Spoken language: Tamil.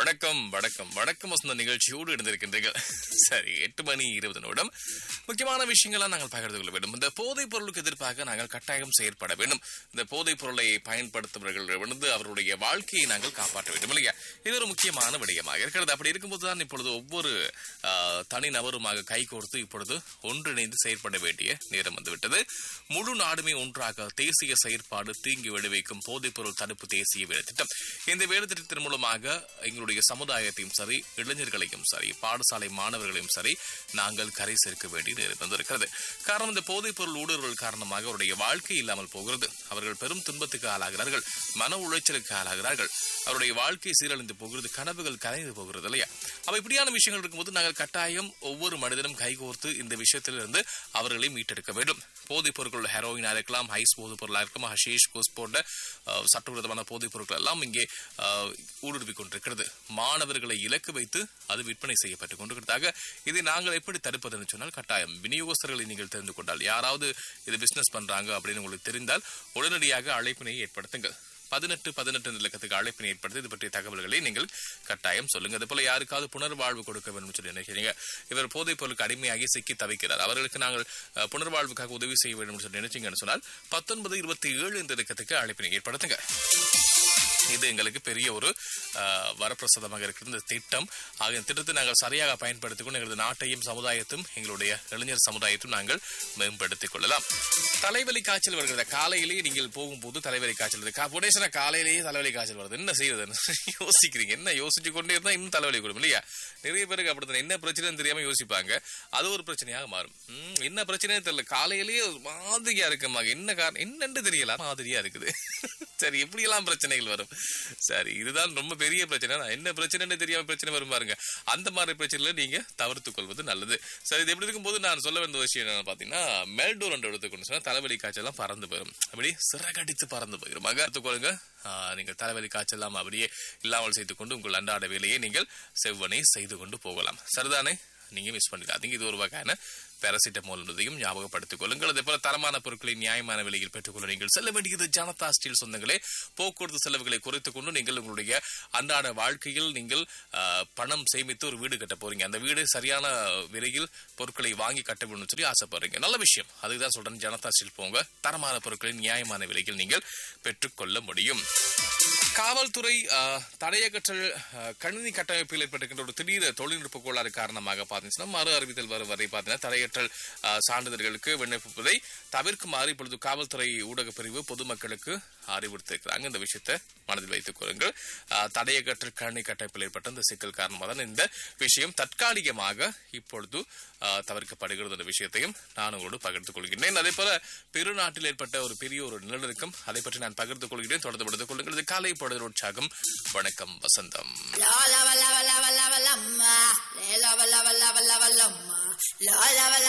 வணக்கம் வணக்கம் வணக்கம் வசந்த நிகழ்ச்சியோடு இணைந்திருக்கின்றீர்கள் சரி எட்டு மணி இருபது நிமிடம் முக்கியமான விஷயங்களா நாங்கள் பகிர்ந்து கொள்ள வேண்டும் இந்த போதைப் பொருளுக்கு எதிர்ப்பாக நாங்கள் கட்டாயம் செயற்பட வேண்டும் இந்த போதைப் பொருளை பயன்படுத்துபவர்கள் வந்து அவருடைய வாழ்க்கையை நாங்கள் காப்பாற்ற வேண்டும் இல்லையா இது ஒரு முக்கியமான விடயமாக இருக்கிறது அப்படி இருக்கும்போது தான் இப்பொழுது ஒவ்வொரு ஆ, தனிநபருமாக கைகோர்த்து இப்பொழுது ஒன்றிணைந்து செயற்பட வேண்டிய நேரம் வந்துவிட்டது முழு நாடுமே ஒன்றாக தேசிய செயற்பாடு தீங்கு விளைவிக்கும் போதைப் பொருள் தடுப்பு தேசிய வேலை திட்டம் இந்த வேலை திட்டத்தின் மூலமாக எங்களுடைய சமுதாயத்தையும் சரி இளைஞர்களையும் சரி பாடசாலை மாணவர்களையும் சரி நாங்கள் கரை சேர்க்க வேண்டிய நேரம் வந்திருக்கிறது காரணம் இந்த போதைப் பொருள் ஊடுருவல் காரணமாக அவருடைய வாழ்க்கை இல்லாமல் போகிறது அவர்கள் பெரும் துன்பத்துக்கு ஆளாகிறார்கள் மன உளைச்சலுக்கு ஆளாகிறார்கள் அவருடைய வாழ்க்கை சீரழிந்து போகிறது கனவுகள் கலைந்து போகிறது இல்லையா அப்ப இப்படியான விஷயங்கள் இருக்கும்போது நாங்கள் கட்டாயம் ஒவ்வொரு மனிதனும் கைகோர்த்து இந்த விஷயத்திலிருந்து அவர்களை மீட்டெடுக்க வேண்டும் போதைப் பொருட்கள் ஹெரோயினா இருக்கலாம் ஹைஸ் போதைப் பொருளாக இருக்கலாம் ஹஷீஷ் கோஸ் போன்ற அஹ், சட்டவிரோதமான போதைப் பொருட்கள் எல்லாம் இங்கே அஹ், ஊடுருவி கொண்டிருக்கிறது மாணவர்களை இலக்கு வைத்து அது விற்பனை செய்யப்பட்டுக் கொண்டிருக்கிறதாக இதை நாங்கள் எப்படி தடுப்பதுன்னு சொன்னால் கட்டாயம் விநியோகஸ்தர்களை நீங்கள் தெரிந்து கொண்டால் யாராவது இது பிசினஸ் பண்றாங்க அப்படின்னு உங்களுக்கு தெரிந்தால் உடனடியாக அழைப்பினை ஏற்படுத்துங்கள் பதினெட்டு பதினெட்டு இலக்கத்துக்கு அழைப்பினை ஏற்படுத்தி இது பற்றிய தகவல்களை நீங்கள் கட்டாயம் சொல்லுங்க அதே போல யாருக்காவது புனர்வாழ்வு கொடுக்க வேண்டும் சொல்லி நினைக்கிறீங்க இவர் போதைப் பொருளுக்கு அடிமையாகி சிக்கி தவிக்கிறார் அவர்களுக்கு நாங்கள் அஹ், புனர்வாழ்வுக்காக உதவி செய்ய வேண்டும் சொல்லி நினைச்சீங்கன்னு சொன்னால் பத்தொன்பது இருபத்தி ஏழு இந்த இலக்கத்துக்கு அழைப்பினை ஏற்படுத்துங்க இது எங்களுக்கு பெரிய ஒரு அஹ், வரப்பிரசாதமாக இருக்கிற இந்த திட்டம் ஆக இந்த திட்டத்தை நாங்கள் சரியாக பயன்படுத்திக் கொண்டு எங்களது நாட்டையும் சமுதாயத்தையும் எங்களுடைய இளைஞர் சமுதாயத்தையும் நாங்கள் மேம்படுத்திக் கொள்ளலாம் தலைவலி காய்ச்சல் வருகிறது காலையிலேயே நீங்கள் போகும்போது தலைவலி காய்ச்சல் வருது கா- புடேசன காலையிலேயே தலைவலி காய்ச்சல் வருது என்ன செய்யறது யோசிக்கிறீங்க என்ன யோசிச்சு கொண்டே இருந்தா இன்னும் தலைவலி கொடுக்கும் இல்லையா நிறைய பேருக்கு அப்படித்தான் என்ன பிரச்சனைன்னு தெரியாம யோசிப்பாங்க அது ஒரு பிரச்சனையாக மாறும் ம், என்ன பிரச்சனைன்னு தெரியல காலையிலேயே ஒரு மாதிரியா இருக்குமா என்ன காரணம் என்னன்னு தெரியல மாதிரியா இருக்குது சரி இப்படி எல்லாம் பிரச்சனைகள் வரும் சரி இதுதான் ரொம்ப பெரிய பிரச்சனை நான் என்ன பிரச்சனைன்னு தெரியாம பிரச்சனை வரும் பாருங்க அந்த மாதிரி பிரச்சனைகளை நீங்க தவிர்த்துக் கொள்வது நல்லது சரி இது எப்படி இருக்கும்போது நான் சொல்ல வேண்டிய விஷயம் என்னன்னு பாத்தீங்கன்னா மெல்டோர் என்று எடுத்துக்கொண்டு சொன்னா தலைவலி காய்ச்சல் எல்லாம் பறந்து போயிடும் அப்படி சிறகடித்து பறந்து போயிடும் ஆக எடுத்துக்கொள்ளுங்க ஆஹ், நீங்கள் தலைவலி காய்ச்சல் எல்லாம் அப்படியே இல்லாமல் செய்து கொண்டு உங்கள் அன்றாட வேலையை நீங்கள் செவ்வனை செய்து கொண்டு போகலாம் சரிதானே நீங்க மிஸ் பண்ணிடாதீங்க இது ஒரு வகையான பேராசிட்டமால் என்பதையும் ஞாபகப்படுத்திக் கொள்ளுங்கள் அதே போல தரமான பொருட்களை நியாயமான விலையில் பெற்றுக்கொள்ள நீங்கள் செல்ல வேண்டியது ஜனதா ஸ்டீல் சொந்தங்களே போக்குவரத்து செலவுகளை குறைத்துக் கொண்டு நீங்கள் உங்களுடைய அன்றாட வாழ்க்கையில் நீங்கள் ஆஹ், பணம் சேமித்து ஒரு வீடு கட்ட போறீங்க அந்த வீடு சரியான விலையில் பொருட்களை வாங்கி கட்ட வேணும்னு சொல்லி ஆசைப்படுறீங்க நல்ல விஷயம் அதுதான் சொல்றேன் ஜனதா ஸ்டீல் போங்க தரமான பொருட்களை நியாயமான விலையில் நீங்கள் பெற்றுக்கொள்ள முடியும் காவல்துறை ஆஹ், தடையகற்றல் ஆஹ், கணினி கட்டமைப்பில் ஏற்பட்டிருக்கின்ற ஒரு திடீர் தொழில்நுட்ப கோளாறு காரணமாக பார்த்தீங்கன்னா மறு அறிவித்தல் வரும் வரை பார்த்தீங்கன்னா தடையற்றல் ஆஹ், சான்றிதழ்களுக்கு விண்ணப்பிப்பதை தவிர்க்குமாறு இப்பொழுது காவல்துறை ஊடக பிரிவு பொதுமக்களுக்கு அறிவுறுத்திருக்கிறாங்க இந்த விஷயத்தை மனதில் வைத்துக் கொள்ளுங்கள் ஆஹ், தடையகற்றல் கணினி கட்டமைப்பில் ஏற்பட்ட இந்த சிக்கல் காரணமாக தான் இந்த விஷயம் தற்காலிகமாக இப்பொழுது ஆஹ், தவிர்க்கப்படுகிறது என்ற விஷயத்தையும் நான் உங்களோடு பகிர்ந்து கொள்கிறேன் அதே போல பெருநாட்டில் ஏற்பட்ட ஒரு பெரிய ஒரு நிலநடுக்கம் அதை பற்றி நான் பகிர்ந்து கொள்கிறேன் தொடர்ந்து படுத்துக் கொள்ளுங்கள் இது காலை பொழுது உற்சாகம் வணக்கம் வசந்தம் La la la la la la la la la la la la la la la la la la la la